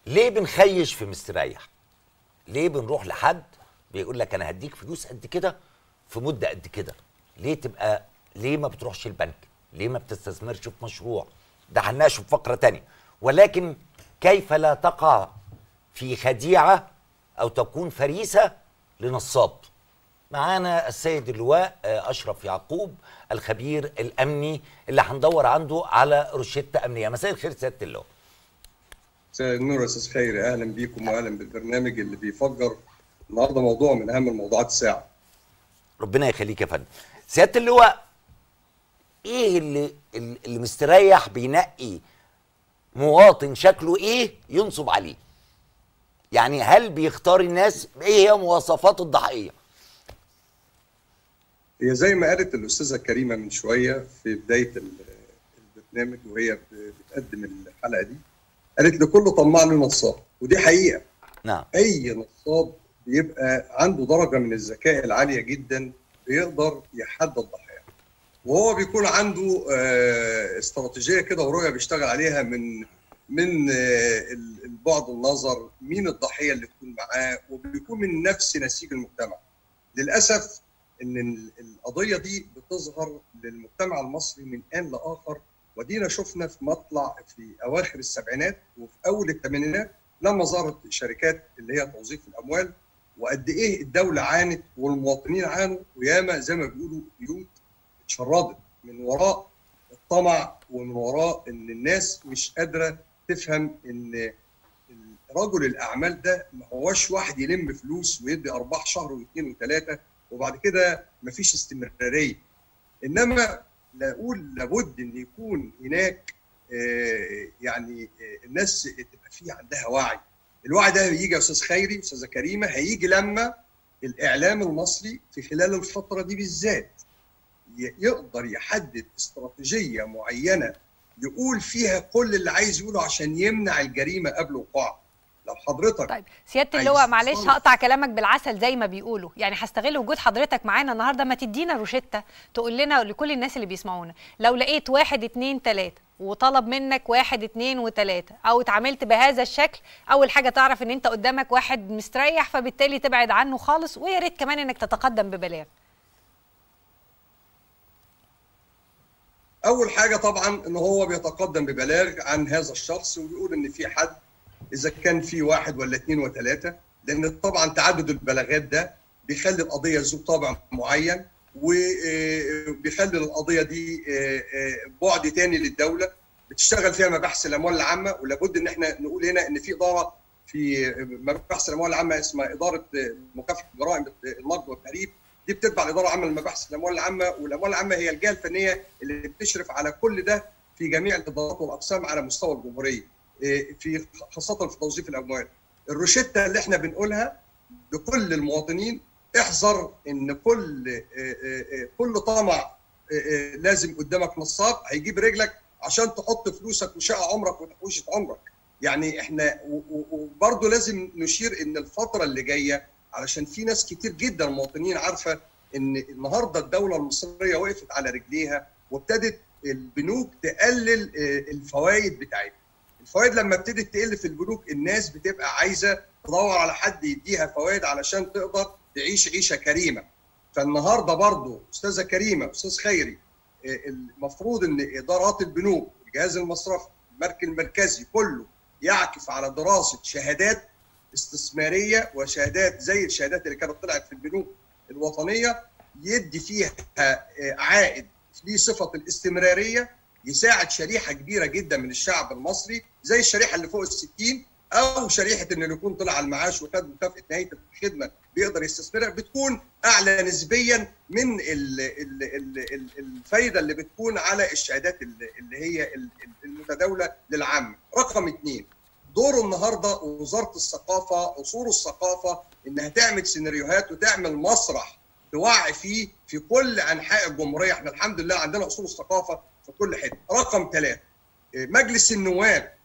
ليه بنخيش في مستريح ليه بنروح لحد بيقول لك انا هديك فلوس قد كده في مده قد كده ليه تبقى ليه ما بتروحش البنك ليه ما بتستثمرش في مشروع ده هنناقشه في فقره تانية ولكن كيف لا تقع في خديعه او تكون فريسه لنصاب معانا السيد اللواء آه، اشرف يعقوب الخبير الامني اللي هندور عنده على روشته امنيه مساء الخير سياده اللواء مساء النور يا استاذ خيري اهلا بيكم واهلا بالبرنامج اللي بيفجر النهارده موضوع من اهم الموضوعات الساعه ربنا يخليك يا فندم سياده اللواء ايه اللي اللي مستريح بينقي مواطن شكله ايه ينصب عليه يعني هل بيختار الناس ايه هي مواصفات الضحيه هي زي ما قالت الاستاذه كريمه من شويه في بدايه ال- البرنامج وهي ب- بتقدم الحلقه دي قالت لكل طماع له نصاب ودي حقيقه نعم اي نصاب بيبقى عنده درجه من الذكاء العاليه جدا بيقدر يحدد ضحاياه وهو بيكون عنده آه، استراتيجيه كده ورؤيه بيشتغل عليها من من آه، ال- البعد النظر مين الضحيه اللي تكون معاه وبيكون من نفس نسيج المجتمع للاسف ان ال- القضيه دي بتظهر للمجتمع المصري من ان لاخر ودينا شفنا في مطلع في اواخر السبعينات وفي اول الثمانينات لما ظهرت شركات اللي هي توظيف الاموال وقد ايه الدوله عانت والمواطنين عانوا وياما زي ما بيقولوا بيوت اتشردت من وراء الطمع ومن وراء ان الناس مش قادره تفهم ان رجل الاعمال ده ما هوش واحد يلم فلوس ويدي ارباح شهر واثنين وثلاثه وبعد كده مفيش استمراريه انما لا اقول لابد ان يكون هناك آه، يعني آه، الناس تبقى في عندها وعي الوعي ده هيجي يا استاذ خيري استاذه كريمه هيجي لما الاعلام المصري في خلال الفتره دي بالذات ي- يقدر يحدد استراتيجيه معينه يقول فيها كل اللي عايز يقوله عشان يمنع الجريمه قبل وقوعها لو حضرتك طيب سياده عايز اللواء معلش تصرف. هقطع كلامك بالعسل زي ما بيقولوا يعني هستغل وجود حضرتك معانا النهارده ما تدينا روشته تقول لنا لكل الناس اللي بيسمعونا لو لقيت واحد اتنين تلاته وطلب منك واحد اتنين وتلاته او اتعاملت بهذا الشكل اول حاجه تعرف ان انت قدامك واحد مستريح فبالتالي تبعد عنه خالص ويا ريت كمان انك تتقدم ببلاغ اول حاجه طبعا ان هو بيتقدم ببلاغ عن هذا الشخص وبيقول ان في حد اذا كان في واحد ولا اثنين وثلاثه لان طبعا تعدد البلاغات ده بيخلي القضيه ذو طابع معين وبيخلي القضيه دي آه، آه، بعد تاني للدوله بتشتغل فيها مباحث الاموال العامه ولابد ان احنا نقول هنا ان في اداره في مباحث الاموال العامه اسمها اداره مكافحه جرائم النقد والتهريب دي بتتبع الاداره العامه للمباحث الاموال العامه والاموال العامه هي الجهه الفنيه اللي بتشرف على كل ده في جميع الادارات والاقسام على مستوى الجمهوريه إيه، في خاصه في توظيف الاموال الروشته اللي احنا بنقولها لكل المواطنين احذر ان كل إيه، إيه، إيه، كل طمع إيه، إيه، لازم قدامك نصاب هيجيب رجلك عشان تحط فلوسك وشقه عمرك وتحويشه عمرك يعني احنا و- و- وبرضه لازم نشير ان الفتره اللي جايه علشان في ناس كتير جدا مواطنين عارفه ان النهارده الدوله المصريه وقفت على رجليها وابتدت البنوك تقلل آه، الفوائد بتاعتها. الفوائد لما ابتدت تقل في البنوك الناس بتبقى عايزه تدور على حد يديها فوائد علشان تقدر تعيش عيشه كريمه. فالنهارده برضه استاذه كريمه استاذ خيري آه، المفروض ان ادارات البنوك الجهاز المصرفي المركز المركزي كله يعكف على دراسه شهادات استثماريه وشهادات زي الشهادات اللي كانت طلعت في البنوك الوطنيه يدي فيها آه، عائد ليه صفه الاستمراريه يساعد شريحه كبيره جدا من الشعب المصري زي الشريحه اللي فوق ال 60 او شريحه ان اللي يكون طلع على المعاش وخد مكافاه نهايه الخدمه بيقدر يستثمرها بتكون اعلى نسبيا من ال ال ال ال الفايده اللي بتكون على الشهادات اللي اللي هي ال- ال- المتداوله للعامه. رقم اثنين دوره النهارده وزاره الثقافه اصول الثقافه انها تعمل سيناريوهات وتعمل مسرح توعي فيه في كل انحاء الجمهوريه احنا الحمد لله عندنا اصول الثقافه في كل حته. رقم ثلاثه مجلس النواب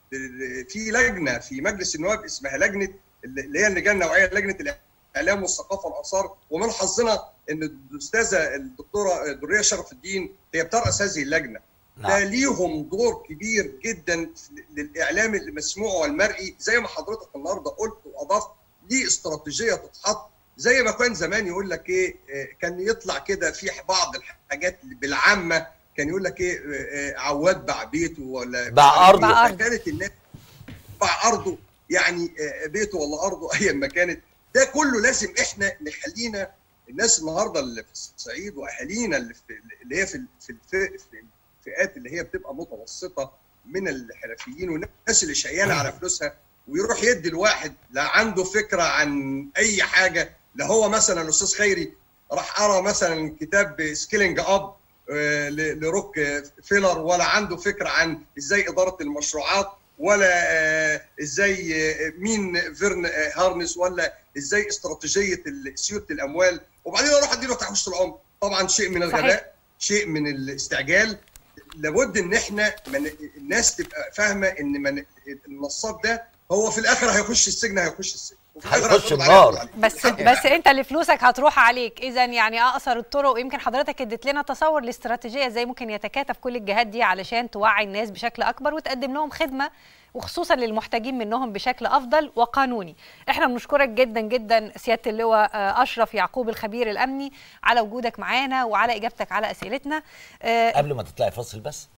في لجنه في مجلس النواب اسمها لجنه اللي هي اللجنه النوعيه لجنه الاعلام والثقافه والاثار ومن حظنا ان الاستاذه الدكتوره دريه شرف الدين هي بترأس هذه اللجنه ده نعم. ليهم دور كبير جدا للاعلام المسموع والمرئي زي ما حضرتك النهارده قلت واضفت ليه استراتيجيه تتحط زي ما كان زمان يقول لك ايه آه، كان يطلع كده في بعض الحاجات اللي بالعامه كان يقول لك ايه آه، آه، عواد باع بيته ولا باع أرضه. باع أرضه. كانت الناس باع ارضه يعني آه، بيته ولا ارضه ايا ما كانت ده كله لازم احنا نخلينا الناس النهارده اللي في الصعيد واهالينا اللي في اللي هي في في الف- في الفئات اللي هي بتبقى متوسطه من الحرفيين والناس اللي شقيانه على فلوسها ويروح يدي الواحد لا عنده فكره عن اي حاجه لا هو مثلا الاستاذ خيري راح قرا مثلا كتاب سكيلينج اب آه، ل- لروك فيلر ولا عنده فكره عن ازاي اداره المشروعات ولا آه، ازاي آه، مين فيرن آه، هارنس ولا ازاي استراتيجيه ال- سيوله الاموال وبعدين اروح اديله تحويش العمر طبعا شيء من الغباء صحيح. شيء من الاستعجال لابد ان احنا من الناس تبقى فاهمه ان من النصاب ده هو في الاخر هيخش السجن هيخش السجن وفي الآخر هيخش هياخد النار. عليه. بس بس انت اللي فلوسك هتروح عليك اذا يعني اقصر الطرق ويمكن حضرتك اديت لنا تصور لاستراتيجيه ازاي ممكن يتكاتف كل الجهات دي علشان توعي الناس بشكل اكبر وتقدم لهم خدمه وخصوصا للمحتاجين منهم بشكل افضل وقانوني احنا بنشكرك جدا جدا سياده اللواء آه، اشرف يعقوب الخبير الامني على وجودك معانا وعلى اجابتك على اسئلتنا آه، قبل ما تطلعي فاصل بس